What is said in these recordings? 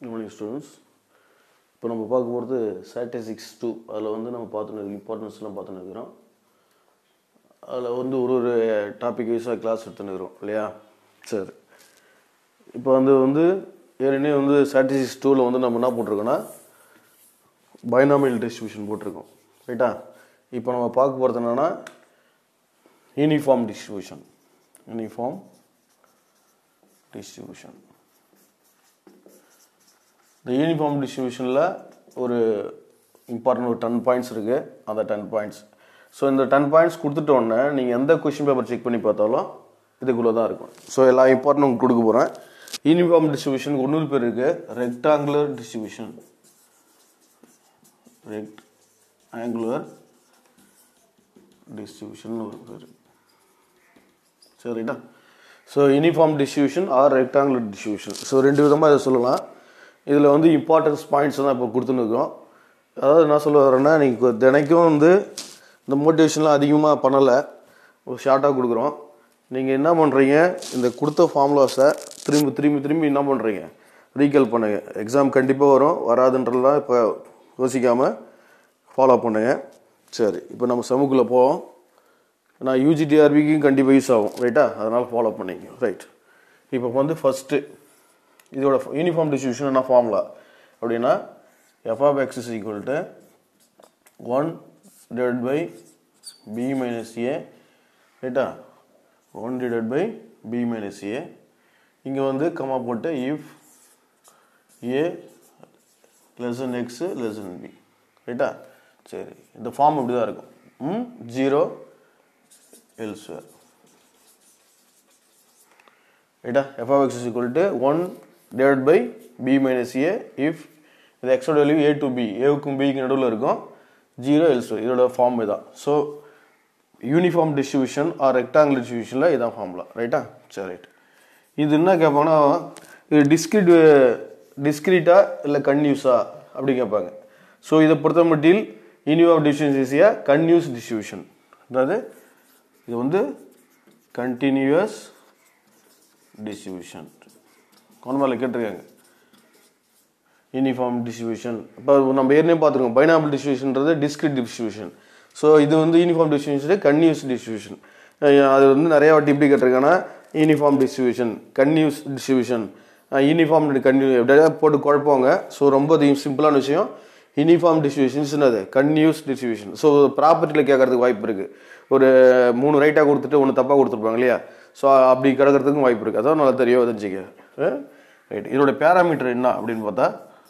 good morning students இப்போ நம்ம பார்க்க போகிறது ஸ்டாட்டிஸ்டிக்ஸ் டூ அதில் வந்து நம்ம பார்த்துன்னு இம்பார்ட்டன்ஸ்லாம் பார்த்துன்னு இருக்கிறோம் அதில் வந்து ஒரு ஒரு டாபிக் வைஸாக கிளாஸ் எடுத்துன்னு இருக்கிறோம் இல்லையா சரி இப்போ வந்து வந்து ஏற்கனவே வந்து ஸ்டாட்டிஸ்டிக்ஸ் டூவில் வந்து நம்ம என்ன போட்டிருக்கோன்னா பைனாமியல் டிஸ்ட்ரிபியூஷன் போட்டிருக்கோம் ரைட்டா இப்போ நம்ம பார்க்க போகிறது என்னென்னா யூனிஃபார்ம் டிஸ்ட்ரிபியூஷன் யூனிஃபார்ம் டிஸ்ட்ரிபியூஷன் இந்த யூனிஃபார்ம் டிஸ்ட்ரிபியூஷனில் ஒரு இம்பார்ட்டன்ட் ஒரு டென் பாயிண்ட்ஸ் இருக்குது அந்த டென் பாயிண்ட்ஸ் ஸோ இந்த டென் பாயிண்ட்ஸ் கொடுத்துட்டோன்னே நீங்கள் எந்த கொஷின் பேப்பர் செக் பண்ணி பார்த்தாலும் இதுக்குள்ளே தான் இருக்கும் ஸோ எல்லா இம்பார்ட்டன்ட் உங்களுக்கு கொடுக்க போகிறேன் யூனிஃபார்ம் டிஸ்ட்ரிபியூஷன் ஒன்று பேர் இருக்குது rectangular distribution rectangular distribution ஒரு பேர் சரிடா so uniform distribution or rectangular distribution so ரெண்டு விதமாக இதை சொல்லலாம் இதில் வந்து இம்பார்ட்டன்ஸ் பாயிண்ட்ஸ் தான் இப்போ கொடுத்துன்னு இருக்கோம் அதாவது என்ன சொல்ல வரேன்னா நீங்கள் தினைக்கும் வந்து இந்த மோட்டிவேஷன்லாம் அதிகமாக பண்ணலை ஒரு ஷார்ட்டாக கொடுக்குறோம் நீங்கள் என்ன பண்ணுறீங்க இந்த கொடுத்த ஃபார்முலாஸை திரும்பி திரும்பி திரும்பி என்ன பண்ணுறீங்க ரீகல் பண்ணுங்க எக்ஸாம் கண்டிப்பாக வரும் வராதுன்றலாம் இப்போ யோசிக்காமல் ஃபாலோ பண்ணுங்க சரி இப்போ நம்ம செமுக்குள்ளே போவோம் நான் யூஜிடிஆர்பிக்கும் கண்டிப்பாக யூஸ் ஆகும் ரைட்டா அதனால் ஃபாலோ பண்ணிங்க ரைட் இப்போ வந்து ஃபஸ்ட்டு இதோட யூனிஃபார்ம் டிஸ்ட்ரிபியூஷன் என்ன ஃபார்முலா அப்படின்னா f of x is equal to one divide by b minus a ரைட்டா one divide by b minus a இங்கே வந்து கமா போட்டு if a less than x less than b ரைட்டா சரி இந்த ஃபார்ம் இப்படி தான் இருக்கும் ம் ஜீரோ எல்ஸ்வேர் ரைட்டா f of x is equal to one divide by b minus a if இது எக்ஸோட வேல்யூ ஏ டு பி ஏவுக்கும் பிக்கு நடுவில் இருக்கும் ஜீரோ எல்ஸ்வேர் இதோட ஃபார்ம் இதான் so uniform distribution or rectangular டிஸ்ட்ரிபியூஷனில் இதான் ஃபார்முலா ரைட்டா சரி ரைட் இது என்ன கேட்பாங்கன்னா இது டிஸ்கிரிட் டிஸ்கிரிட்டா இல்லை கன்யூஸா அப்படி கேட்பாங்க ஸோ இதை பொறுத்த மட்டில் uniform distribution is a continuous distribution அதாவது இது வந்து கண்டினியூஸ் டிஸ்ட்ரிபியூஷன் கொண்டமாரில் கேட்டிருக்காங்க யூனிஃபார்ம் டிஸ்ட்ரிபியூஷன் இப்போ நம்ம ஏற்கனவே பார்த்துருக்கோம் பைனாபிள் டிஸ்ட்ரிபியூஷன்றது டிஸ்கிரிட் டிஸ்ட்ரிபியூஷன் ஸோ இது வந்து யூனிஃபார்ம் டிஸ்ட்ரிபியூஷன் கன்யூஸ் டிஸ்ட்ரிபியூஷன் அது வந்து நிறைய வாட்டி எப்படி கேட்டிருக்காங்கன்னா uniform distribution continuous distribution uniform கன்யூ எப்படியா போட்டு குழப்பவாங்க ஸோ ரொம்ப சிம்பிளான விஷயம் யூனிஃபார்ம் டிஸ்ட்ரிபியூஷன்ஸ் என்னது கன்யூஸ் டிஸ்ட்ரிபியூஷன் ஸோ ப்ராப்பர்ட்டியில் கேட்கறதுக்கு வாய்ப்பு இருக்குது ஒரு மூணு ரைட்டாக கொடுத்துட்டு ஒன்று தப்பாக கொடுத்துருப்பாங்க இல்லையா ஸோ அப்படி கிடக்கிறதுக்கும் வாய்ப்பு இருக்குது அதான் நல்லா தெரியும் தெரிஞ்சுக்க ரைட் இதோட பேராமீட்டர் என்ன அப்படின்னு பார்த்தா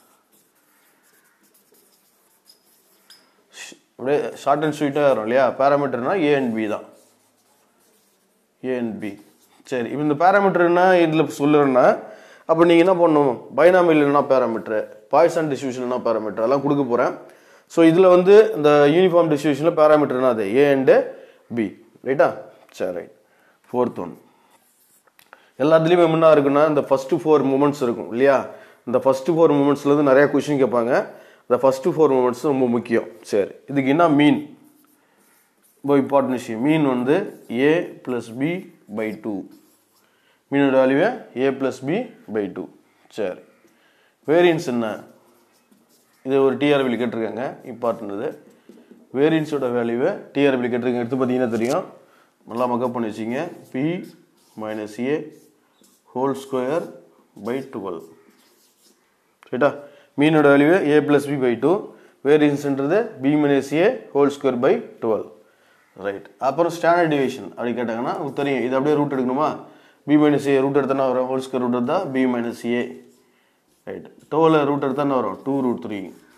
அப்படியே ஷார்ட் அண்ட் ஸ்வீட்டாக வரும் இல்லையா பேராமீட்டர்னா ஏ அண்ட் பி தான் ஏ அண்ட் பி சரி இப்போ இந்த பேராமீட்டர் என்ன இதில் சொல்லுறேன்னா அப்போ நீங்கள் என்ன பண்ணணும் பைனாமில் என்ன பேராமீட்டர் பாய்சன் டிஸ்ட்ரிபியூஷன் என்ன பேராமீட்டர் எல்லாம் கொடுக்க போகிறேன் ஸோ இதில் வந்து இந்த யூனிஃபார்ம் டிஸ்ட்ரிபியூஷனில் பேராமீட்டர் என்ன அது ஏ அண்டு பி ரைட்டா சரி ரைட் ஃபோர்த் ஒன் எல்லாத்துலேயுமே என்ன இருக்குன்னா இந்த ஃபஸ்ட்டு ஃபோர் மூமெண்ட்ஸ் இருக்கும் இல்லையா இந்த ஃபஸ்ட்டு ஃபோர் மூமெண்ட்ஸ்லேருந்து நிறையா கொஷின் கேட்பாங்க இந்த ஃபஸ்ட்டு ஃபோர் மூமெண்ட்ஸ் ரொம்ப முக்கியம் சரி இதுக்கு என்ன மீன் ரொம்ப இம்பார்ட்டன்ட் விஷயம் மீன் வந்து a plus b by two மீனோட value a plus b by two சரி வேரியன்ஸ் என்ன இது ஒரு டிஆர்பியில் கேட்டிருக்காங்க இம்பார்ட்டன்ட் இது வேரியன்ஸோட வேல்யூவை டிஆர்பியில் கேட்டிருக்காங்க எடுத்து பார்த்தீங்கன்னா தெரியும் நல்லா மக்கப் பண்ணி வச்சிங்க b minus a whole square by twelve ரைட்டா மீனோட value a plus b by two வேரியன்ஸ்ன்றது b minus a whole square by twelve right அப்புறம் ஸ்டாண்டர்ட் டிவிஷன் அப்படி கேட்டாங்கன்னா உங்களுக்கு தெரியும் இது அப்படியே ரூட் எடுக்கணுமா பி மைனஸ் ஏ ரூட் எடுத்தா வரும் ஹோல் ஸ்கொயர் ரூட் எடுத்தா b minus a right twelve root எடுத்தா வரும் two root three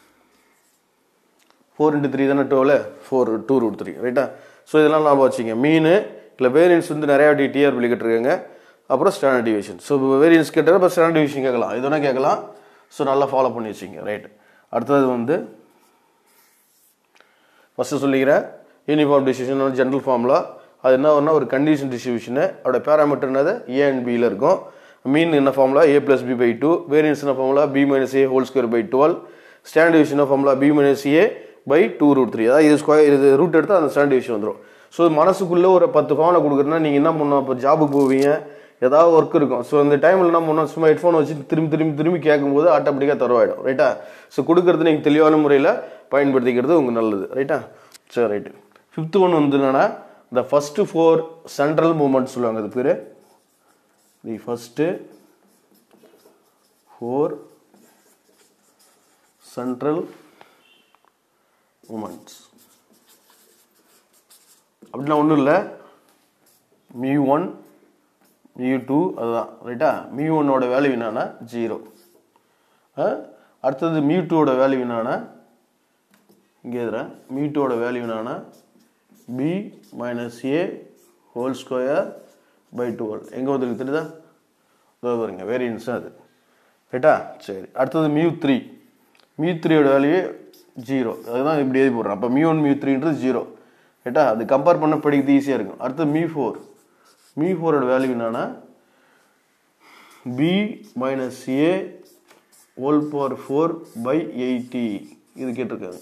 four into three தானே twelve four two root three ரைட்டா ஸோ இதெல்லாம் ஞாபகம் வச்சுங்க மீன் இல்லை வேரியன்ஸ் வந்து நிறையா வாட்டி டிஆர்பியில் கேட்டிருக்காங்க அப்புறம் ஸ்டாண்டர்ட் டிவிஷன் ஸோ வேரியன்ஸ் கேட்டால் இப்போ ஸ்டாண்டர்ட் டிவிஷன் கேட்கலாம் இது வேணால் கேட்கலாம் ஸோ நல்லா ஃபாலோ பண்ணி வச்சுங்க ரைட் அடுத்தது வந்து ஃபஸ்ட்டு சொல்லிக்கிறேன் யூனிஃபார்ம் டிஸ்ட்ரிபியூஷன் ஜென்ரல் ஃபார்முலா அது என்ன வரும்னா ஒரு கண்டிஷன் டிஸ்ட்ரிபியூஷனு அதோட பேராமீட்டர் என்னது ஏ அண்ட் பியில் இருக்கும் மீன் என்ன formula a plus b by two variance என்ன formula B minus a whole square by twelve standard division formula B minus A by two root three அதாவது இது square இது root எடுத்தால் அந்த ஸ்டாண்டர்ட் டிவிஷன் வந்துடும் ஸோ மனசுக்குள்ளே ஒரு பத்து ஃபார்முலா கொடுக்குறதுனா நீங்கள் என்ன பண்ணணும் இப்போ ஜாபுக்கு போவீங்க ஏதாவது ஒர்க் இருக்கும் ஸோ இந்த டைமில் என்ன பண்ணோம் சும்மா ஹெட்ஃபோன் வச்சு திரும்பி திரும்பி திரும்பி கேட்கும்போது ஆட்டோமேட்டிக்காக தரவாயிடும் ரைட்டா ஸோ கொடுக்கறது நீங்கள் தெளிவான முறையில் பயன்படுத்திக்கிறது உங்களுக்கு நல்லது ரைட்டா சரி ரைட்டு ஃபிஃப்த் ஒன் வந்து என்னன்னா இந்த ஃபஸ்ட்டு ஃபோர் சென்ட்ரல் மூமெண்ட் சொல்லுவாங்க அது பேர் the first four central moments அப்படிலாம் ஒன்றும் இல்லை மியூ ஒன் மியூ டூ அதுதான் ரைட்டா மியூ ஒன்னோட வேல்யூ என்னன்னா ஜீரோ அடுத்தது மியூ டூவோட வேல்யூ என்னன்னா இங்கே எழுதுறேன் மியூ டூவோட வேல்யூ என்னன்னா b minus a whole square by twelve எங்கே வந்துருக்கு தெரியுதா இதோ பாருங்க வேரியன்ஸ் அது ரைட்டா சரி அடுத்தது மியூ த்ரீ மியூ த்ரீயோட வேல்யூ ஜீரோ அதுதான் இப்படி எழுதி போடுறேன் அப்போ மியூ ஒன் மியூ த்ரீன்றது ஜீரோ ரைட்டா அது கம்பேர் பண்ண படிக்கிறது ஈஸியாக இருக்கும் அடுத்து மியூ ஃபோர் மியூ ஃபோரோட வேல்யூ என்னன்னா b minus a whole power four by eighty இது கேட்டிருக்காங்க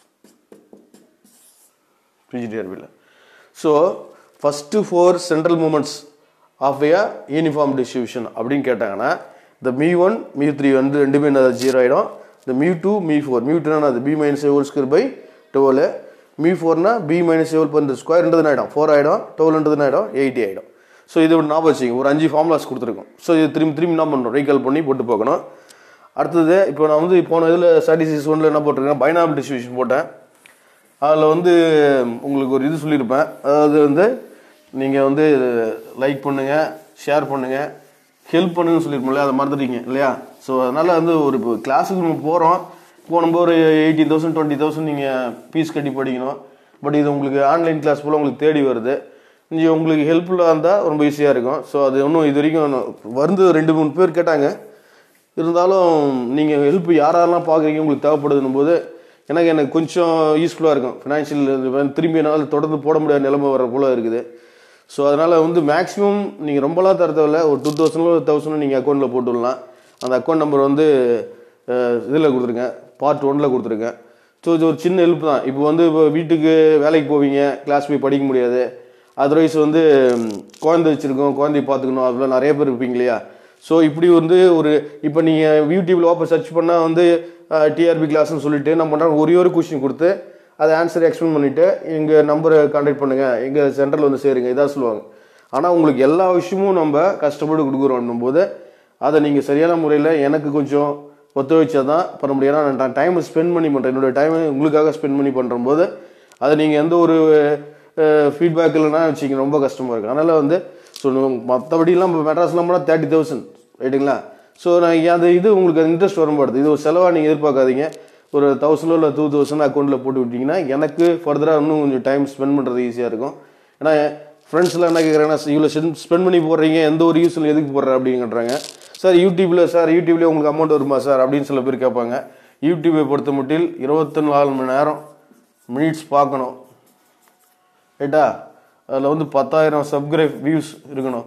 பிஜிடிஆர்பியில் so first four central moments of a uniform distribution அப்படின்னு கேட்டாங்கன்னா இந்த மீ ஒன் மீ த்ரீ வந்து ரெண்டுமே ஜீரோ ஆகிடும் இந்த mu two mu four mu டூனா அது b minus whole square by twelve mu ஃபோர்னா பி மைனஸ் ஹோல் பர் ஸ்கொயர்ன்றது ஆகிடும் ஃபோர் ஆகிடும் டுவெல்ன்றது ஆகிடும் எயிட்டி ஆகிடும் ஸோ இது ஒரு ஞாபகம் வச்சுங்க ஒரு அஞ்சு ஃபார்முலாஸ் கொடுத்துருக்கோம் ஸோ இது திரும்பி திரும்பி என்ன பண்ணணும் ரீகால் பண்ணி போட்டு போகணும் அடுத்தது இப்போ நான் வந்து போன இதில் ஸ்டாட்டிஸ்டிக்ஸ் ஒன்றில் என்ன போட்டிருக்கேன் பைனாம் டிஸ்ட்ரிபியூஷன் போட்டேன் அதில் வந்து உங்களுக்கு ஒரு இது சொல்லியிருப்பேன் அதாவது வந்து நீங்கள் வந்து லைக் பண்ணுங்கள் ஷேர் பண்ணுங்கள் ஹெல்ப் பண்ணுங்கன்னு சொல்லியிருப்போம்ல அதை மறந்துட்டீங்க இல்லையா ஸோ அதனால் வந்து ஒரு இப்போ கிளாஸுக்கு நம்ம போகிறோம் போகும்போது ஒரு எயிட்டீன் தௌசண்ட் டுவெண்ட்டி தௌசண்ட் நீங்கள் ஃபீஸ் கட்டி படிக்கணும் பட் இது உங்களுக்கு ஆன்லைன் கிளாஸ் போல் உங்களுக்கு தேடி வருது இங்கே உங்களுக்கு ஹெல்ப்ஃபுல்லாக இருந்தால் ரொம்ப ஈஸியாக இருக்கும் ஸோ அது இன்னும் இது வரைக்கும் வந்து ரெண்டு மூணு பேர் கேட்டாங்க இருந்தாலும் நீங்கள் ஹெல்ப் யாரெல்லாம் பார்க்குறீங்க உங்களுக்கு தேவைப்படுதுன்னும் போது எனக்கு எனக்கு கொஞ்சம் யூஸ்ஃபுல்லாக இருக்கும் ஃபினான்ஷியல் திரும்பி என்னால் தொடர்ந்து போட முடியாத நிலைமை வர போல இருக்குது ஸோ அதனால் வந்து மேக்ஸிமம் நீங்கள் ரொம்பலாம் தர தேவையில்ல ஒரு டூ தௌசண்ட் ஒரு தௌசண்ட் நீங்கள் அக்கௌண்ட்டில் போட்டு விடலாம் அந்த அக்கௌண்ட் நம்பர் வந்து இதில் கொடுத்துருங்க பார்ட் ஒன்னில் கொடுத்துருங்க ஸோ இது ஒரு சின்ன ஹெல்ப் தான் இப்போ வந்து இப்போ வீட்டுக்கு வேலைக்கு போவீங்க கிளாஸ் போய் படிக்க முடியாது அதர்வைஸ் வந்து ம், குழந்தை வச்சுருக்கோம் குழந்தைய பார்த்துக்கணும் அப்படிலாம் நிறைய பேர் இருப்பீங்க இல்லையா ஸோ இப்படி வந்து ஒரு இப்போ நீங்கள் யூடியூப்பில் ஓப்பன் சர்ச் பண்ணால் வந்து டிஆர்பி கிளாஸ்னு சொல்லிட்டு நம்ம பண்ணுறோம் ஒரே ஒரு கொஷின் கொடுத்து அதை ஆன்சர் எக்ஸ்பிளைன் பண்ணிவிட்டு எங்கள் நம்பரை கான்டாக்ட் பண்ணுங்கள் எங்கள் சென்டரில் வந்து சேருங்க இதான் சொல்லுவாங்க ஆனால் உங்களுக்கு எல்லா விஷயமும் நம்ம கஷ்டப்பட்டு கொடுக்குறோம் போது அதை நீங்கள் சரியான முறையில் எனக்கு கொஞ்சம் ஒத்துழைச்சா தான் பண்ண முடியும் ஏன்னா நான் டைமை ஸ்பெண்ட் பண்ணி பண்ணுறேன் என்னோட டைமை உங்களுக்காக ஸ்பெண்ட் பண்ணி பண்ணுற போது அதை நீங்கள் எந்த ஒரு ஃபீட்பேக் இல்லைன்னா வச்சுங்க ரொம்ப கஷ்டமாக இருக்கும் அதனால் வந்து ஸோ மற்றபடிலாம் இப்போ மெட்ராஸ்லாம் போனால் தேர்ட்டி தௌசண்ட் ரைட்டுங்களா ஸோ நான் இங்க அந்த இது உங்களுக்கு இன்ட்ரெஸ்ட் வரும்போது இது ஒரு செலவாக நீங்கள் எதிர்பார்க்காதீங்க ஒரு தௌசண்டோ இல்லை டூ தௌசண்ட் அக்கௌண்ட்டில் போட்டு விட்டிங்கன்னா எனக்கு ஃபர்தராக இன்னும் கொஞ்சம் டைம் ஸ்பெண்ட் பண்ணுறது ஈஸியாக இருக்கும் ஏன்னா ஃப்ரெண்ட்ஸ்லாம் என்ன கேட்குறாங்கன்னா இவ்வளோ ஸ்பெண்ட் பண்ணி போடுறீங்க எந்த ஒரு யூஸில் எதுக்கு போடுற அப்படிங்கிறாங்க சார் யூடியூப்பில் சார் யூடியூப்லேயே உங்களுக்கு அமௌண்ட் வருமா சார் அப்படின்னு சில பேர் கேட்பாங்க யூடியூப்பை பொறுத்த மட்டில் இருபத்தி நாலு மணி நேரம் மினிட்ஸ் பார்க்கணும் ரைட்டா அதில் வந்து பத்தாயிரம் சப்ஸ்கிரைப் வியூஸ் இருக்கணும்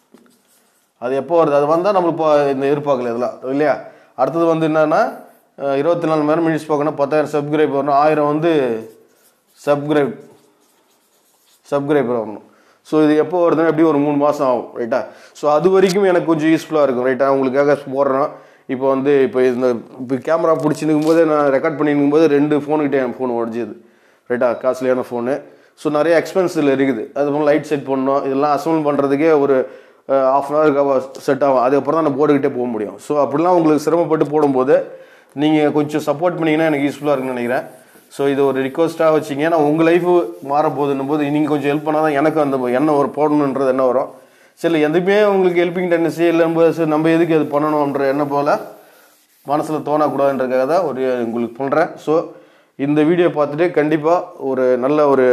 அது எப்போ வருது அது வந்தால் நம்மளுக்கு இப்போ இந்த எதிர்பார்க்கல இதெல்லாம் இல்லையா அடுத்தது வந்து என்னன்னா அஹ், இருபத்தி நாலு மணி நேரம் மினிட்ஸ் பார்க்கணும் பத்தாயிரம் சப்ஸ்கிரைப் வரணும் ஆயிரம் வந்து சப்ஸ்கிரைப் சப்ஸ்கிரைபர் வரணும் ஸோ இது எப்போ வருதுன்னா எப்படி ஒரு மூணு மாதம் ஆகும் ரைட்டா ஸோ அது வரைக்கும் எனக்கு கொஞ்சம் யூஸ்ஃபுல்லாக இருக்கும் ரைட்டா உங்களுக்காக போடுறோம் இப்போ வந்து இப்போ இந்த இப்போ கேமரா பிடிச்சிருக்கும் போது நான் ரெக்கார்ட் பண்ணிருக்கும் போது ரெண்டு ஃபோனுக்கிட்டே என் ஃபோன் உடஞ்சிது ரைட்டா காஸ்ட்லியான ஃபோனு ஸோ நிறைய எக்ஸ்பென்ஸ் இதில் இருக்குது அது போல் லைட் செட் பண்ணணும் இதெல்லாம் அசம்பிள் பண்ணுறதுக்கே ஒரு ஆஃப் அன் ஹவருக்கு செட் ஆகும் அதுக்கப்புறம் தான் நான் போட்டுக்கிட்டே போக முடியும் ஸோ அப்படிலாம் உங்களுக்கு சிரமப்பட்டு போடும்போது நீங்கள் கொஞ்சம் சப்போர்ட் பண்ணீங்கன்னா எனக்கு யூஸ்ஃபுல்லாக இருக்குன்னு நினைக்கிறேன் ஸோ இது ஒரு ரிக்வஸ்ட்டாக வச்சிங்க நான் உங்கள் லைஃபு மாற போகுதுன்னும் போது நீங்கள் கொஞ்சம் ஹெல்ப் பண்ணால் தான் எனக்கு அந்த எண்ணம் ஒரு போடணுன்றது என்ன வரும் சரி எதுவுமே உங்களுக்கு ஹெல்பிங் டெண்டன்சி இல்லைன்னு சரி நம்ம எதுக்கு அது பண்ணணுன்ற எண்ணம் போல் மனசில் தோணக்கூடாதுன்றதுக்காக தான் ஒரு உங்களுக்கு பண்ணுறேன் ஸோ இந்த வீடியோ பார்த்துட்டு கண்டிப்பாக ஒரு நல்ல ஒரு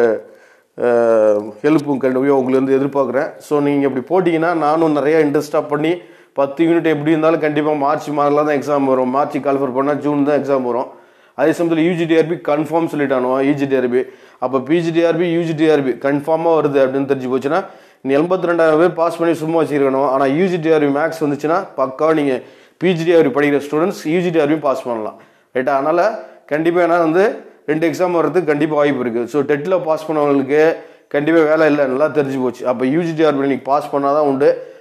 ஹெல்ப்பும் கண்டிப்பாக உங்களுக்கு வந்து எதிர்பார்க்குறேன் ஸோ நீங்கள் இப்படி போட்டிங்கன்னா நானும் நிறைய இன்ட்ரெஸ்ட்டாக பண்ணி பத்து யூனிட் எப்படி இருந்தாலும் கண்டிப்பாக மார்ச் மாதத்தில் தான் எக்ஸாம் வரும் மார்ச் கால்ஃபர் பண்ணால் ஜூன் தான் எக்ஸாம் வரும் அதே சமயத்தில் யூஜிடிஆர்பி கன்ஃபார்ம் சொல்லிட்டானோ யூஜிடிஆர்பி அப்போ பிஜிடிஆர்பி யூஜிடிஆர்பி கன்ஃபார்மாக வருது அப்படின்னு தெரிஞ்சு போச்சுன்னா நீ எண்பத்தி ரெண்டாயிரம் பேர் பாஸ் பண்ணி சும்மா வச்சிருக்கணும் ஆனால் யூஜிடிஆர்பி மேக்ஸ் வந்துச்சுன்னா பக்கா நீங்கள் பிஜிடிஆர்பி படிக்கிற ஸ்டூடெண்ட்ஸ் யூஜிடிஆர்பி பாஸ் பண்ணலாம் ரைட்டா அதனால் கண்டிப்பாக ஏன்னா வந்து ரெண்டு எக்ஸாம் வர்றதுக்கு கண்டிப்பாக வாய்ப்பு இருக்குது ஸோ டெட்டில் பாஸ் பண்ணவங்களுக்கு கண்டிப்பாக வேலை இல்லை நல்லா தெரிஞ்சு போச்சு அப்போ யூஜிடிஆர்பி நீங்கள் பாஸ் பண்ணால் தான் உண்டு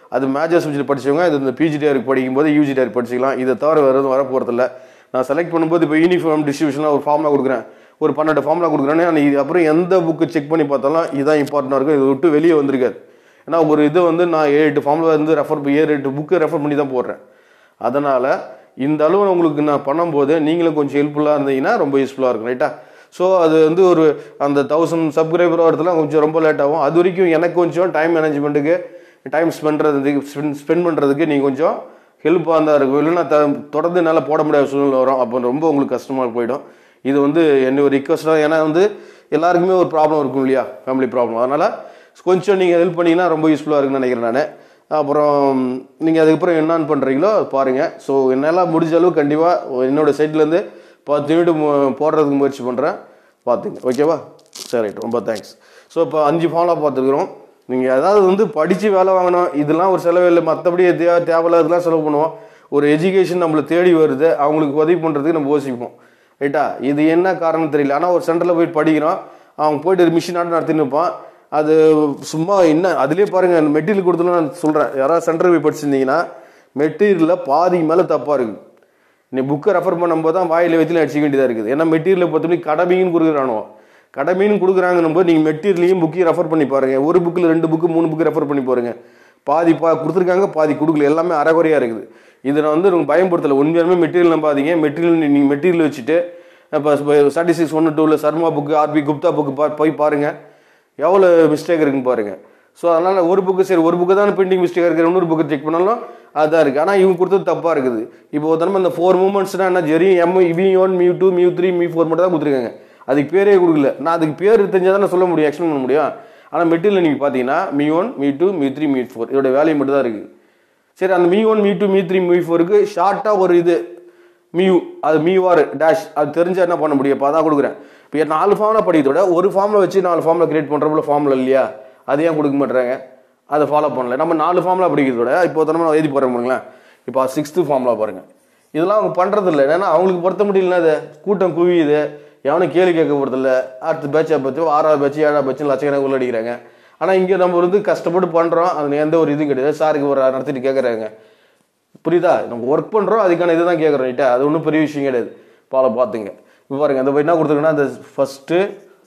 அது மேஜர் சப்ஜெக்ட் படிச்சவங்க இது இந்த பிஜிடிஆருக்கு படிக்கும்போது யூஜிடிஆர் படிச்சிக்கலாம் இதை தவிர வேறு எதுவும் வர போகிறதில்ல நான் செலக்ட் பண்ணும்போது இப்போ யூனிஃபார்ம் டிஸ்ட்ரிபியூஷனில் ஒரு ஃபார்முலா கொடுக்குறேன் ஒரு பன்னெண்டு ஃபார்முலா கொடுக்குறேன்னு நான் இது அப்புறம் எந்த புக்கு செக் பண்ணி பார்த்தாலும் இதான் இம்பார்ட்டண்டாக இருக்கும் இதை விட்டு வெளியே வந்திருக்காது ஏன்னா ஒரு இது வந்து நான் ஏழு எட்டு ஃபார்முலா வந்து ரெஃபர் ஏழு எட்டு புக்கு ரெஃபர் பண்ணி தான் போடுறேன் அதனால் இந்த அளவு உங்களுக்கு நான் பண்ணும்போது நீங்களும் கொஞ்சம் ஹெல்ப்ஃபுல்லாக இருந்தீங்கன்னா ரொம்ப யூஸ்ஃபுல்லாக இருக்கும் ரைட்டா ஸோ அது வந்து ஒரு அந்த தௌசண்ட் சப்ஸ்கிரைபர் வரதுலாம் கொஞ்சம் ரொம்ப லேட் ஆகும் அது வரைக்கும் எனக்கு கொஞ்சம் டைம் மேனேஜ்மெண்ட்டுக்கு டைம் ஸ்பெண்ட் பண்ணுறதுக்கு ஸ்பெண்ட் பண்ணுறதுக்கு நீங்கள் கொஞ்சம் ஹெல்ப்பாக தான் இருக்கும் இல்லைன்னா த தொடர்ந்து என்னால் போட முடியாத சூழ்நிலை வரும் அப்போ ரொம்ப உங்களுக்கு கஷ்டமாக போயிடும் இது வந்து என்ன ஒரு ரிக்வஸ்ட்டாக ஏன்னா வந்து எல்லாருக்குமே ஒரு ப்ராப்ளம் இருக்கும் இல்லையா ஃபேமிலி ப்ராப்ளம் அதனால் கொஞ்சம் நீங்கள் ஹெல்ப் பண்ணிங்கன்னா ரொம்ப யூஸ்ஃபுல்லாக இருக்குன்னு நினைக்கிறேன் நான் அப்புறம் நீங்கள் அதுக்கப்புறம் என்னென்னு பண்ணுறீங்களோ பாருங்கள் ஸோ என்னால் முடிஞ்ச அளவு கண்டிப்பாக என்னோட சைட்லேருந்து பத்து யூனிட் மு- போடுறதுக்கு முயற்சி பண்ணுறேன் பார்த்துங்க ஓகேவா சரி ரைட் ரொம்ப தேங்க்ஸ் ஸோ இப்போ அஞ்சு ஃபாலோ பார்த்துருக்குறோம் நீங்கள் ஏதாவது வந்து படித்து வேலை வாங்கணும் இதெல்லாம் ஒரு செலவு இல்லை மற்றபடி எதையா தேவையில்லாததுலாம் செலவு பண்ணுவோம் ஒரு எஜுகேஷன் நம்மளை தேடி வருது அவங்களுக்கு உதவி பண்ணுறதுக்கு நம்ம யோசிப்போம் ரைட்டா இது என்ன காரணம் தெரியல ஆனால் ஒரு சென்டரில் போயிட்டு படிக்கிறோம் அவங்க போயிட்டு மிஷின் ஆட்டம் நடத்தின்னு இருப்பான் அது சும்மா என்ன அதுலேயே பாருங்கள் அந்த மெட்டீரியல் கொடுத்துலாம் நான் சொல்கிறேன் யாராவது சென்டர் போய் படிச்சிருந்தீங்கன்னா மெட்டீரியலில் பாதி மேலே தப்பாக இருக்குது நீ புக்கை ரெஃபர் பண்ணும்போது தான் வாயில் வச்சு அடிச்சிக்க வேண்டியதாக இருக்குது ஏன்னா மெட்டீரியலை பொறுத்தவரை கடமைன்னு கொடுக்குறானோ கடமைன்னு கொடுக்குறாங்கன்னும் போது நீங்கள் மெட்டீரியலையும் புக்கையும் ரெஃபர் பண்ணி பாருங்கள் ஒரு புக்கில் ரெண்டு புக்கு மூணு புக்கு ரெஃபர் பண்ணி பாருங்க பாதி பா கொடுத்துருக்காங்க பாதி கொடுக்கல எல்லாமே அரைகுறையாக இருக்குது இதை நான் வந்து உங்களுக்கு பயன்படுத்தலை உண்மையாலுமே மெட்டீரியல் நம்பாதீங்க மெட்டீரியல் நீங்கள் மெட்டீரியல் வச்சுட்டு இப்போ ஸ்டாட்டிஸ்டிக்ஸ் ஒன்று டூவில் Sharma book RP Gupta book பா போய் பாருங்கள் எவ்வளோ மிஸ்டேக் இருக்குன்னு பாருங்கள் ஸோ அதனால் ஒரு புக்கு சரி ஒரு புக்கு தான் பெண்டிங் மிஸ்டேக் இருக்குது இன்னொரு புக்கு செக் பண்ணாலும் அதான் இருக்குது ஆனால் இவங்க கொடுத்தது தப்பாக இருக்குது இப்போ ஒரு தடவை இந்த ஃபோர் மூமெண்ட்ஸ்னால் என்ன ஜெரி எம் வி one mu two mu three mu four மட்டும் தான் கொடுத்துருக்காங்க அதுக்கு பேரே கொடுக்கல நான் அதுக்கு பேர் தெரிஞ்சால் தான் சொல்ல முடியும் எக்ஸ்பிளைன் பண்ண முடியும் ஆனால் மெட்டீரியல் நீங்கள் பார்த்தீங்கன்னா mu one mu two mu three mu four இதோட வேல்யூ மட்டும் தான் இருக்குது சரி அந்த mu one mu two mu three mu ஃபோருக்கு ஷார்ட்டாக ஒரு இது மியூ அது மியூஆர் டேஷ் அது தெரிஞ்சா என்ன பண்ண முடியும் இப்போ அதான் கொடுக்குறேன் இப்போ நாலு ஃபார்மில் படிக்கிறதோட ஒரு ஃபார்மில் வச்சு நாலு ஃபார்மில் கிரியேட் பண்ணுறப்பல ஃபார்மில் இல்லையா அது ஏன் கொடுக்க மாட்டேறாங்க அதை ஃபாலோ பண்ணல நம்ம நாலு ஃபார்மில் படிக்கிறதோட இப்போ நம்ம நான் எழுதி போகிறேன் பாருங்களேன் இப்போ சிக்ஸ்த்து ஃபார்மில் பாருங்கள் இதெல்லாம் அவங்க பண்ணுறது இல்லை ஏன்னா அவங்களுக்கு பொருத்த முடியலன்னா அது கூட்டம் குவியுது எவனும் கேள்வி கேட்க போகிறதில்ல அடுத்த பேட்சை பற்றி ஆறாவது பேட்ச் ஏழாவது பேட்ச் லட்சக்கணக்கு உள்ள அடிக்கிறாங்க ஆனால் இங்கே நம்ம வந்து கஷ்டப்பட்டு பண்ணுறோம் அது எந்த ஒரு இதுவும் கிடையாது சாருக்கு ஒரு நடத்திட்டு கேட்குறாங்க புரியுதா நம்ம ஒர்க் பண்ணுறோம் அதுக்கான இதை தான் கேட்குறோம் ரைட்டா அது ஒன்றும் பெரிய விஷயம் கிடையாது பாலை பார்த்துங்க இப்போ பாருங்க அந்த என்ன கொடுத்துருக்குன்னா அந்த first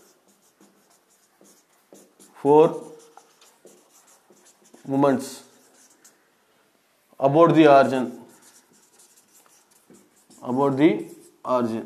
four moments about the origin about the origin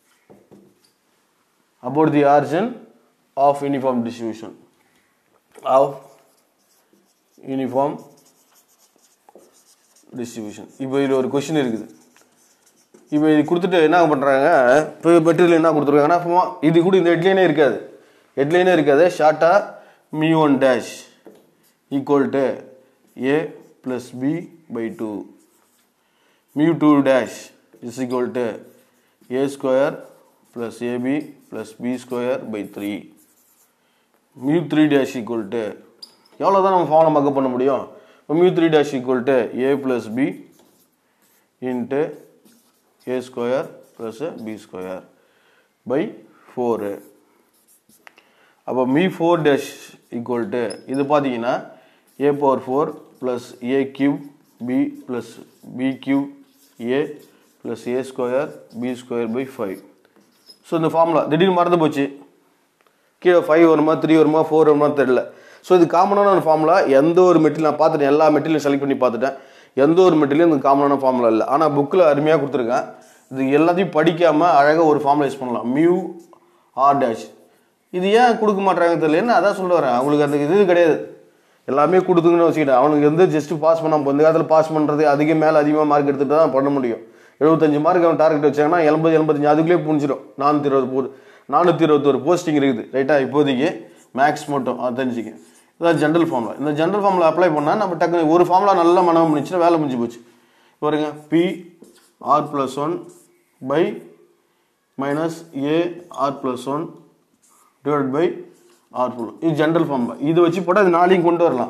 about the origin of uniform distribution of uniform distribution இப்போ இதில் ஒரு கொஷின் இருக்குது இப்போ இது கொடுத்துட்டு என்ன பண்ணுறாங்க இப்போ மெட்டீரியல் என்ன கொடுத்துருக்காங்கன்னா சும்மா இது கூட இந்த ஹெட்லைனே இருக்காது ஹெட்லைனே இருக்காது ஷார்ட்டாக mu one dash equal to a plus b by two mu two dash is equal to a square plus ab plus b square by three mu three dash equal to எவ்வளோ தான் நம்ம ஃபார்முலா மக்கப் பண்ண முடியும் இப்போ mu three dash equal to a plus b into a square plus b square by four அப்போ mu four dash equal to இது பார்த்தீங்கன்னா a power four plus A cube b plus b cube a plus a square b square by five so இந்த formula திடீர்னு மறந்து போச்சு கீழே five வருமா three வருமா ஃபோர் வருமா தெரியல ஸோ இது காமனான ஒரு ஃபார்முலா எந்த ஒரு மெட்டீரியல் நான் பார்த்துட்டேன் எல்லா மெட்டீரியலும் செலக்ட் பண்ணி பார்த்துட்டேன் எந்த ஒரு மெட்டீரியலும் இந்த காமனான ஃபார்முலா இல்லை ஆனால் புக்கில் அருமையாக கொடுத்துருக்கேன் இது எல்லாத்தையும் படிக்காமல் அழகாக ஒரு ஃபார்முலா யூஸ் பண்ணலாம் மியூ ஆர் டேஷ் இது ஏன் கொடுக்க மாட்டாங்க தெரியல என்ன அதான் சொல்ல வரேன் அவங்களுக்கு அந்த இது கிடையாது எல்லாமே கொடுத்துங்கன்னு வச்சுக்கிட்டேன் அவனுக்கு வந்து ஜஸ்ட் பாஸ் பண்ண இந்த காலத்தில் பாஸ் பண்ணுறது அதிக மேலே அதிகமாக மார்க் எடுத்துட்டு தான் பண்ண முடியும் எழுபத்தஞ்சு மார்க் அவன் டார்கெட் வச்சாங்கன்னா எண்பது எண்பத்தஞ்சு அதுக்குள்ளே புரிஞ்சிடும் நானூற்றி இருபது போ நானூற்றி இருபத்தொரு போஸ்டிங் இருக்குது ரைட்டாக இப்போதைக்கு மேக்ஸ் மட்டும் அது தெரிஞ்சுக்க இதான் ஜென்ரல் ஃபார்முலா இந்த ஜென்ரல் ஃபார்முலா அப்ளை பண்ணால் நம்ம டக்குனு ஒரு ஃபார்முலா நல்லா மனம் பண்ணிச்சுன்னா வேலை முடிஞ்சு போச்சு பாருங்க b r plus one by minus a r plus one divide by r full இது ஜென்ரல் ஃபார்ம் இது வச்சு போட்டால் அது நாளையும் கொண்டு வரலாம்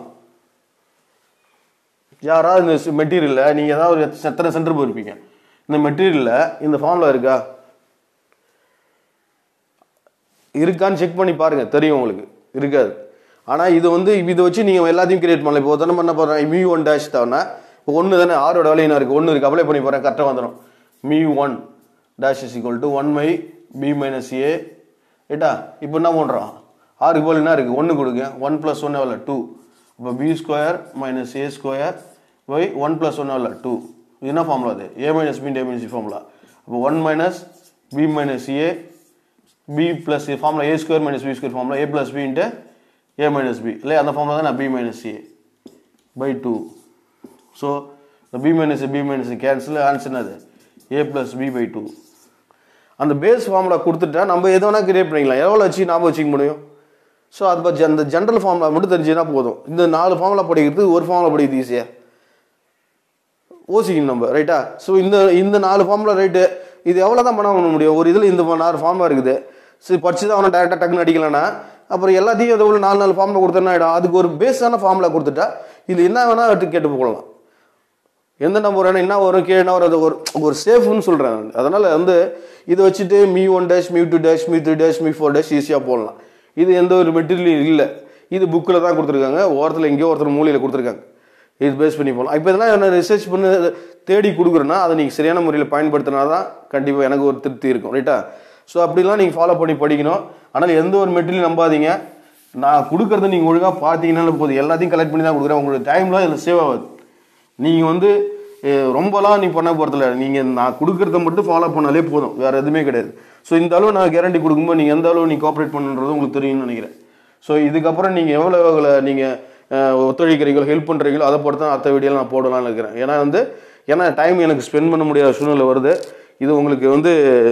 யாராவது இந்த மெட்டீரியலில் நீங்கள் ஏதாவது ஒரு எத்தனை சென்டர் போயிருப்பீங்க இந்த மெட்டீரியலில் இந்த ஃபார்மில் இருக்கா இருக்கான்னு செக் பண்ணி பாருங்க தெரியும் உங்களுக்கு இருக்காது ஆனால் இது வந்து இதை வச்சு நீங்கள் எல்லாத்தையும் கிரியேட் பண்ணலாம் இப்போ தானே பண்ண போகிறேன் மியூ ஒன் டேஷ் தானே இப்போ ஒன்று தானே ஆரோட வேலை என்ன இருக்குது ஒன்று இருக்குது அப்ளை பண்ணி போகிறேன் கரெக்டாக வந்துடும் mu one dash is equal to one மை பி மைனஸ் ஏ ஏட்டா இப்போ என்ன பண்ணுறோம் ஆறுக்கு போல் என்ன இருக்குது ஒன்று கொடுங்க ஒன் ப்ளஸ் ஒன் எவ்வளோ டூ இப்போ b square minus a square by one plus one எவ்வளோ டூ இது என்ன ஃபார்முலா அது a minus b a minus c formula அப்போ one minus b minus a b plus formula a square minus b square formula a plus b into a minus b இல்லையா அந்த formula தான் நான் b minus A by two so இந்த b minus b minus cancel answer என்னது a plus b by two அந்த base formula கொடுத்துட்டா நம்ம எது வேணால் கிரியேட் பண்ணிக்கலாம் எவ்வளோ வச்சு ஞாபகம் வச்சுக்க முடியும் ஸோ அது பற்றி அந்த ஜென்ரல் ஃபார்முலா மட்டும் தெரிஞ்சுன்னா போதும் இந்த நாலு ஃபார்முலா படிக்கிறது ஒரு ஃபார்முலா படிக்கிறது ஈஸியாக ஓசிக்கணும் நம்ம ரைட்டா ஸோ இந்த இந்த நாலு ஃபார்முலா ரைட்டு இது எவ்வளோ தான் பண்ண முடியும் ஒரு இதில் இந்த நாலு ஃபார்முலா இருக்குது சரி படிச்சு தான் அவனை டேரெக்டாக டக்குன்னு அடிக்கலன்னா அப்புறம் எல்லாத்தையும் இதை உள்ள நாலு நாலு ஃபார்முலா கொடுத்தா ஆகிடும் அதுக்கு ஒரு பேஸான ஃபார்முலா கொடுத்துட்டா இது என்ன வேணால் கேட்டு போகலாம் எந்த நம்பர் வேணும் என்ன வரும் கீழே என்ன வரும் அது ஒரு ஒரு சேஃப்னு சொல்கிறேன் அதனால் வந்து இதை வச்சுட்டு mu one dash mu two dash mu three dash mu four dash ஈஸியாக போடலாம் இது எந்த ஒரு மெட்டீரியலும் இல்லை இது புக்கில் தான் கொடுத்துருக்காங்க ஓரத்தில் எங்கேயோ ஒருத்தர் மூலையில் கொடுத்துருக்காங்க இது பேஸ் பண்ணி போகலாம் இப்போ இதெல்லாம் என்ன ரிசர்ச் பண்ணி தேடி கொடுக்குறேன்னா அதை நீங்கள் சரியான முறையில் பயன்படுத்தினா தான் கண்டிப்பாக எனக்கு ஒரு திருப்தி இருக்கும் ரைட்டா ஸோ அப்படிலாம் நீங்கள் ஃபாலோ பண்ணி படிக்கணும் ஆனால் எந்த ஒரு மெட்டீரியல் நம்பாதீங்க நான் கொடுக்குறத நீங்கள் ஒழுங்காக பார்த்தீங்கன்னால போதும் எல்லாத்தையும் கலெக்ட் பண்ணி தான் கொடுக்குறேன் உங்களோட டைம்லாம் இதில் சேவ் ஆகுது நீங்கள் வந்து அஹ், ரொம்பலாம் நீ பண்ண போகிறதில்ல நீங்கள் நான் கொடுக்குறத மட்டும் ஃபாலோ பண்ணாலே போதும் வேறு எதுவுமே கிடையாது ஸோ இந்த அளவு நான் கேரண்டி கொடுக்கும்போது நீங்கள் எந்த அளவு நீ கோஆப்ரேட் பண்ணுன்றது உங்களுக்கு தெரியும்னு நினைக்கிறேன் ஸோ இதுக்கப்புறம் நீங்கள் எவ்வளோ எவ்வளோ நீங்கள் ஒத்துழைக்கிறீங்களோ ஹெல்ப் பண்ணுறீங்களோ அதை பொறுத்து தான் அடுத்த வீடியோவில் நான் போடலாம்னு இருக்கிறேன் ஏன்னா வந்து ஏன்னா டைம் எனக்கு ஸ்பெண்ட் பண்ண முடியாத சூழ்நிலை வருது இது உங்களுக்கு வந்து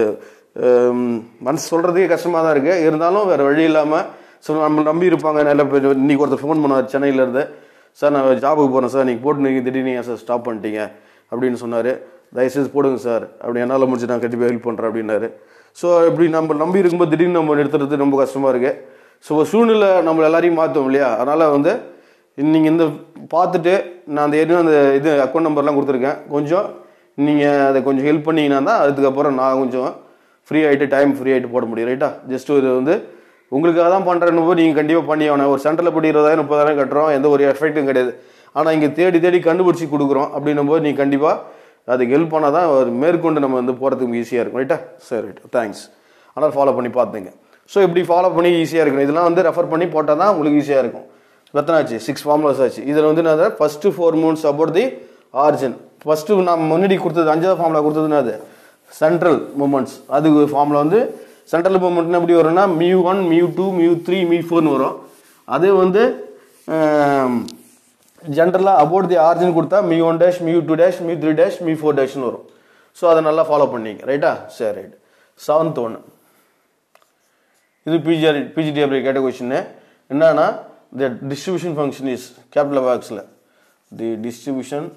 ஹம், மனசு சொல்கிறதுக்கே கஷ்டமாக தான் இருக்குது இருந்தாலும் வேறு வழி இல்லாமல் ஸோ நம்ம நம்பி இருப்பாங்க நல்ல பேர் இன்னைக்கு ஒருத்தர் ஃபோன் பண்ணார் சென்னையிலேருந்து சார் நான் ஜாபுக்கு போகிறேன் சார் நீங்கள் போட்டு நீங்கள் திடீர்னு ஏன் சார் ஸ்டாப் பண்ணிட்டீங்க அப்படின்னு சொன்னார் தயவுசெய்து போடுங்க சார் அப்படி என்னால் முடிஞ்சு நான் கண்டிப்பாக ஹெல்ப் பண்ணுறேன் அப்படின்னாரு ஸோ இப்படி நம்ம நம்பி இருக்கும்போது திடீர்னு நம்ம நிறுத்துறது ரொம்ப கஷ்டமாக இருக்குது ஸோ ஒரு சூழ்நிலை நம்ம எல்லாரையும் மாற்றோம் இல்லையா அதனால் வந்து நீங்கள் இந்த பார்த்துட்டு நான் அந்த ஏற்கனவே அந்த இது அக்கௌண்ட் நம்பர்லாம் கொடுத்துருக்கேன் கொஞ்சம் நீங்கள் அதை கொஞ்சம் ஹெல்ப் பண்ணீங்கன்னா தான் அதுக்கப்புறம் நான் கொஞ்சம் ஃப்ரீ ஆகிட்டு டைம் ஃப்ரீ ஆகிட்டு போட முடியும் ரைட்டா ஜஸ்ட் ஒரு வந்து உங்களுக்காக தான் பண்ணுறேன்னு போது நீங்கள் கண்டிப்பாக பண்ணி ஆகணும் ஒரு சென்டரில் போட்டு இருபதாயிரம் முப்பதாயிரம் கட்டுறோம் எந்த ஒரு எஃபெக்ட்டும் கிடையாது ஆனால் இங்கே தேடி தேடி கண்டுபிடிச்சி கொடுக்குறோம் அப்படின்னும் போது நீங்கள் கண்டிப்பாக அதுக்கு ஹெல்ப் பண்ணால் தான் ஒரு மேற்கொண்டு நம்ம வந்து போகிறதுக்கு ஈஸியாக இருக்கும் ரைட்டா சரி ரைட் தேங்க்ஸ் ஆனால் ஃபாலோ பண்ணி பார்த்துங்க ஸோ இப்படி ஃபாலோ பண்ணி ஈஸியாக இருக்கும் இதெல்லாம் வந்து ரெஃபர் பண்ணி போட்டால் தான் உங்களுக்கு ஈஸியாக இருக்கும் எத்தனை ஆச்சு சிக்ஸ் ஃபார்முலாஸ் ஆச்சு இதில் வந்து நான் first four moments about the origin first நான் முன்னாடி கொடுத்தது அஞ்சாவது ஃபார்முலா கொடுத்ததுன்னா அது சென்ட்ரல் மூமெண்ட்ஸ் அதுக்கு ஃபார்முலா வந்து சென்ட்ரல் மூமெண்ட்னா எப்படி வரும்னா mu one mu two mu three mu ஃபோர்னு வரும் அதே வந்து ஜென்ரலாக அபவுட் தி ஆர்ஜின் கொடுத்தா mu one dash mu two dash mu three dash mu four டேஷ்னு வரும் ஸோ அதை நல்லா ஃபாலோ பண்ணிங்க ரைட்டா சரி ரைட் செவன்த் ஒன்று இது பிஜிஆர் பிஜிடிஆர் கேட்ட கொஸ்டின் என்னன்னா the distribution function is capital பாக்ஸில் தி டிஸ்ட்ரிபியூஷன்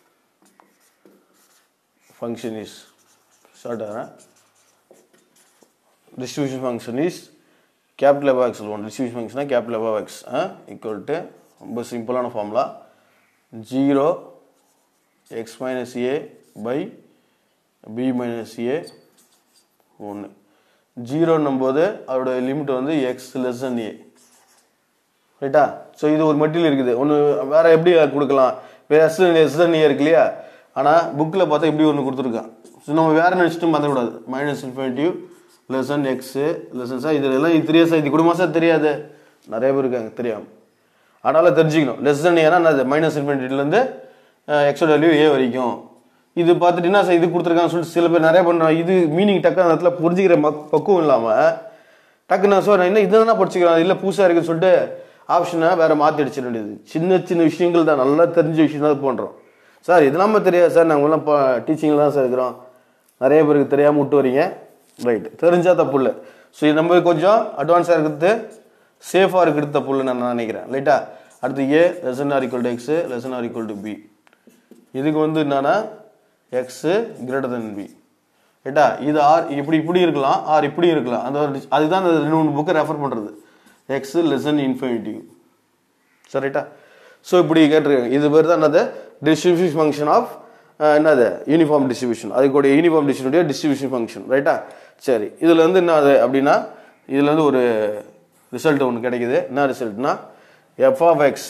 ஃபங்க்ஷன் இஸ் ஷார்ட்டாக distribution function is capital above x one distribution function capital above x equal to ரொம்ப சிம்பிளான formula zero x minus A by b minus a ஒன்று ஜீரோன்னும் போது அதோட limit வந்து X less than ஏ ரைட்டா so இது ஒரு மெட்டீரியல் இருக்குது ஒன்று வேற எப்படி கொடுக்கலாம் இப்போ எஸ் எஸ் தன் ஏ இருக்கு இல்லையா ஆனால் புக்கில் பார்த்தா இப்படி ஒன்று கொடுத்துருக்கான் ஸோ நம்ம வேற நினச்சிட்டு மாற்றக்கூடாது minus infinitive less than x less than sir இது எல்லாம் இது தெரியாது சார் இது குடும்பம் சார் தெரியாது நிறைய பேர் இருக்காங்க தெரியாமல் அதனால் தெரிஞ்சுக்கணும் லெஸ் தன் ஏன்னா என்னது மைனஸ் இன்ஃபினிட்டிலேருந்து எக்ஸோட வேல்யூ ஏ வரைக்கும் இது பார்த்துட்டு என்ன சார் இது கொடுத்துருக்காங்கன்னு சொல்லிட்டு சில பேர் நிறைய பண்ணுறாங்க இது மீனிங் டக்கு அந்த இடத்துல புரிஞ்சுக்கிற மக் பக்குவம் இல்லாமல் டக்கு நான் சார் நான் என்ன இதை தான் படிச்சுக்கிறேன் இல்லை புதுசாக இருக்குன்னு சொல்லிட்டு ஆப்ஷனை வேற மாற்றி அடிச்சிட வேண்டியது சின்ன சின்ன விஷயங்கள் தான் நல்லா தெரிஞ்ச விஷயம் தான் பண்ணுறோம் சார் இதெல்லாம தெரியாது சார் நாங்களாம் இப்போ டீச்சிங்கில் தான் சார் இருக்கிறோம் நிறைய பேருக்கு தெரியாமல் விட்டு வரீங்க ரைட் தெரிஞ்சால் தப்பு இல்லை ஸோ இது நம்ம கொஞ்சம் அட்வான்ஸாக இருக்கிறது சேஃபாக இருக்கிறது தப்பு இல்லைன்னு நான் நினைக்கிறேன் ரைட்டா அடுத்து a less than or equal to x less than or equal to b இதுக்கு வந்து என்னன்னா எக்ஸு கிரேட்டர் தென் பி ரைட்டா இது ஆர் இப்படி இப்படி இருக்கலாம் ஆர் இப்படி இருக்கலாம் அந்த ஒரு- அதுதான் அந்த ரெண்டு மூணு புக்கை ரெஃபர் பண்ணுறது எக்ஸ் லெசன் இன்ஃபினிட்டிவ் சரி ரைட்டா ஸோ இப்படி கேட்டிருக்காங்க இது பேர் தான் என்னது டிஸ்ட்ரிபியூஷன் ஃபங்க்ஷன் ஆஃப் என்னது யூனிஃபார்ம் டிஸ்ட்ரிபியூஷன் அதுக்கூடிய யூனிஃபார்ம் டிஸ்ட்ரிபியூட்டிய டிஸ்ட்ரிபியூஷன் ஃபங்க்ஷன் ரைட்டா சரி இதில் வந்து என்ன அது அப்படின்னா இதில் வந்து ஒரு ரிசல்ட் ஒன்று கிடைக்குது என்ன ரிசல்ட்னா f of x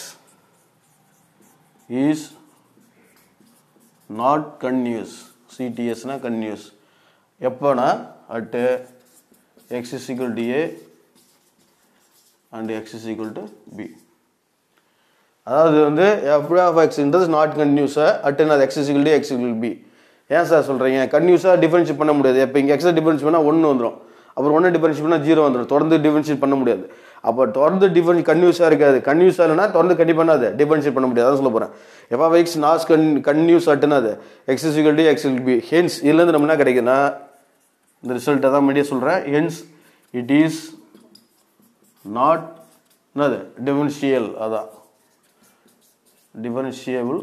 is not continuous சிடிஎஸ்னா கன்யூஸ் எப்போனா at x is equal to a and x is equal to b அதாவது வந்து எஃப் ஆஃப் எக்ஸ்ன்றது நாட் கன்யூஸாக அட்டு அது x is equal to x equal b ஏன் சார் சொல்கிறீங்க கன்யூஸாக டிஃபரன்ஷியேட் பண்ண முடியாது இப்போ இங்கே எக்ஸை டிஃபரன்ஷியேட் பண்ணால் ஒன்று வந்துடும் அப்புறம் ஒன்று டிஃபரன்ஷியேட் பண்ணால் ஜீரோ வந்துடும் தொடர்ந்து டிஃபரன்ஷியேட் பண்ண முடியாது அப்போ தொடர்ந்து டிஃபரன்ஸ் கன்யூஸாக இருக்காது கன்யூஸாக இல்லைனா தொடர்ந்து கண்டி பண்ணாது டிஃபரன்ஷியேட் பண்ண முடியாது அதான் சொல்ல போகிறேன் எஃப் ஆஃப் எக்ஸ் நாஸ் கன் கன்யூஸ் அட்டுனா அது x is equal to x will be hence இதுலேருந்து நம்ம என்ன கிடைக்குதுன்னா இந்த ரிசல்ட்டை தான் முன்னாடியே சொல்கிறேன் ஹென்ஸ் இட் இஸ் நாட் என்னது டிஃபரன்ஷியல் அதான் differentiable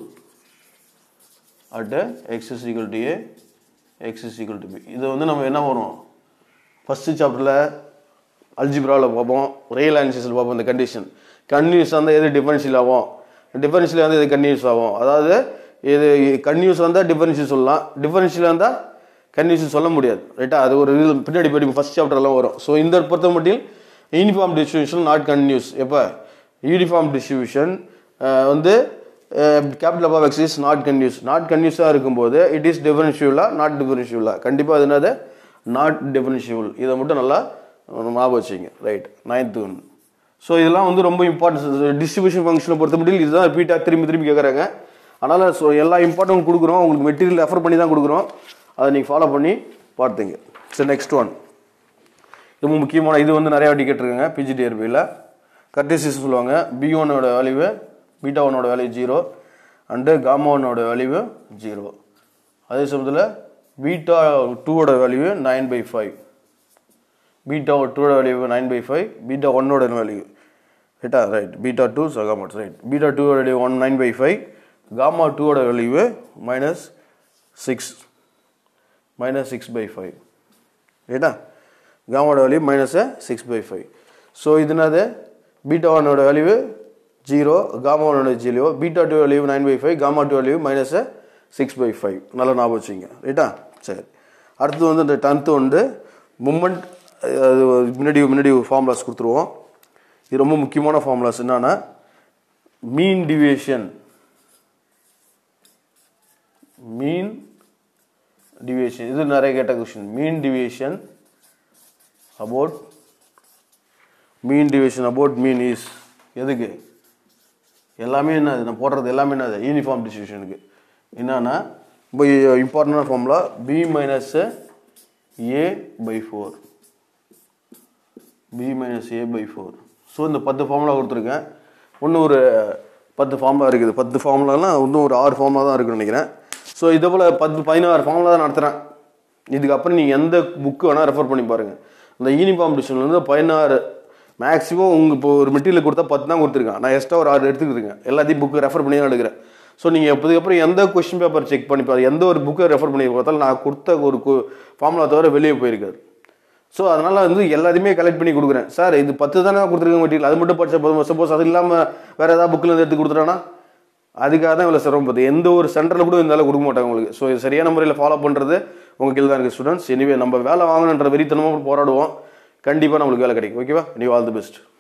at x is equal to a x is equal to b இது வந்து நம்ம என்ன பண்ணுவோம் ஃபஸ்ட்டு சாப்டரில் அல்ஜிப்ராவில் பார்ப்போம் ரியல் அனாலிசிஸில் பார்ப்போம் இந்த கண்டிஷன் கன்யூஸ் வந்தால் எது டிஃபரன்ஷியல் ஆகும் டிஃபரன்ஷியல் வந்து எது கன்யூஸ் ஆகும் அதாவது இது கன்யூஸ் வந்தால் டிஃபரன்ஷியல் சொல்லலாம் டிஃபரன்ஷியல் வந்தால் கன்யூஸ் சொல்ல முடியாது ரைட்டா அது ஒரு இது பின்னாடி போய் ஃபஸ்ட் சாப்டர்லாம் வரும் ஸோ இந்த பொறுத்த மட்டும் யூனிஃபார்ம் டிஸ்ட்ரிபியூஷன் நாட் கன்யூஸ் எப்போ யூனிஃபார்ம் டிஸ்ட்ரிபியூஷன் வந்து capital above x is not continuous not கன்யூஸாக இருக்கும்போது இட் இஸ் டிஃபரன்ஷியலா நாட் டிஃபரன்ஷியலா கண்டிப்பாக அது என்னது நாட் டிஃபரன்ஷியபிள் இதை மட்டும் நல்லா ஞாபகம் வச்சுங்க ரைட் நைன்த் ஒன் ஸோ இதெல்லாம் வந்து ரொம்ப இம்பார்ட்டன்ஸ் டிஸ்ட்ரிபியூஷன் ஃபங்க்ஷனை பொறுத்த மட்டும் இதுதான் ரிப்பீட்டாக திரும்பி திரும்பி கேட்குறாங்க அதனால் ஸோ எல்லா இம்பார்ட்டன்ட் கொடுக்குறோம் உங்களுக்கு மெட்டீரியல் ரெஃபர் பண்ணி தான் கொடுக்குறோம் அதை நீங்கள் ஃபாலோ பண்ணி பார்த்துங்க சரி நெக்ஸ்ட் ஒன் ரொம்ப முக்கியமான இது வந்து நிறையா வாட்டி கேட்டிருக்காங்க பிஜிடிஆர்பியில் கர்டிசிஸ் சொல்லுவாங்க பி ஒனோட வேல்யூவு பீட்டா ஒனோட வேல்யூ ஜீரோ அண்டு காமா ஒனோட வேல்யூவு ஜீரோ அதே சமயத்தில் பீட்டா டூவோட value nine by five beta டூவோட value nine by five beta ஒன்னோட வேல்யூ ரைட்டா ரைட் பீட்டா டூ சகாமட் right beta two value one nine by five gamma டூவோட value minus six minus six by five ரைட்டா காமாவோட value minus six by five so இது என்னது beta ஒன்னோட value zero gamma ஒன்னோட zero beta two value nine by five gamma two value minus six by five நல்லா ஞாபகம் வச்சுங்க ரைட்டா சரி அடுத்து வந்து இந்த டென்த்து வந்து மூமெண்ட் அது முன்னாடி முன்னாடி ஃபார்முலாஸ் கொடுத்துருவோம் இது ரொம்ப முக்கியமான ஃபார்முலாஸ் என்னன்னா மீன் டிவியேஷன் மீன் டிவியேஷன் இது நிறைய கேட்ட question mean deviation about mean deviation about mean is எதுக்கு எல்லாமே என்னது நான் போடுறது எல்லாமே என்னது யூனிஃபார்ம் டிஸ்ட்ரிபியூஷனுக்கு என்னன்னா இப்போ இம்பார்ட்டண்டான formula B minus A by four B minus A by four so இந்த பத்து ஃபார்முலா கொடுத்துருக்கேன் இன்னும் ஒரு பத்து ஃபார்முலா இருக்குது பத்து ஃபார்முலாலாம் இன்னும் ஒரு ஆறு ஃபார்முலா தான் இருக்குன்னு நினைக்கிறேன் ஸோ இதே போல் பத்து பதினாறு ஃபார்முலா தான் நடத்துகிறேன் இதுக்கப்புறம் நீங்கள் எந்த புக்கு வேணால் ரெஃபர் பண்ணி பாருங்கள் இந்த யூனிஃபார்ம் டிஷன்லேருந்து பதினாறு மேக்ஸிமம் உங்கள் இப்போ ஒரு மெட்டீரியல் கொடுத்தா பத்து தான் கொடுத்துருக்கேன் நான் எக்ஸ்ட்ரா ஒரு ஆறு எடுத்துக்கிட்டுருக்கேன் எல்லாத்தையும் புக்கு ரெஃபர் பண்ணி தான் எடுக்கிறேன் ஸோ நீங்கள் எப்போதுக்கப்புறம் எந்த கொஸ்டின் பேப்பர் செக் பண்ணி பாருங்க எந்த ஒரு புக்கை ரெஃபர் பண்ணி பார்த்தாலும் நான் கொடுத்த ஒரு ஃபார்முலா தவிர வெளியே போயிருக்காது ஸோ அதனால் வந்து எல்லாத்தையுமே கலெக்ட் பண்ணி கொடுக்குறேன் சார் இது பத்து தானே கொடுத்துருக்க மெட்டீரியல் அது மட்டும் படிச்சா போதும் சப்போஸ் அது இல்லாமல் வேறு ஏதாவது புக்கில் இருந்து எடுத்து கொடுத்துட்டானா அதுக்காக தான் இவ்வளோ சிரமம் பார்த்து எந்த ஒரு சென்டரில் கூட இந்த அளவு கொடுக்க மாட்டாங்க உங்களுக்கு ஸோ இது சரியான முறையில் ஃபாலோ பண்ணுறது உங்கள் கீழ் தான் இருக்குது ஸ்டூடெண்ட்ஸ் எனிவே நம்ம வேலை வாங்கணுன்ற வெறித்தனமாக போராடுவோம் கண்டிப்பாக நம்மளுக்கு வேலை கிடைக்கும் ஓகேவா நீ ஆல் தி பெஸ்ட்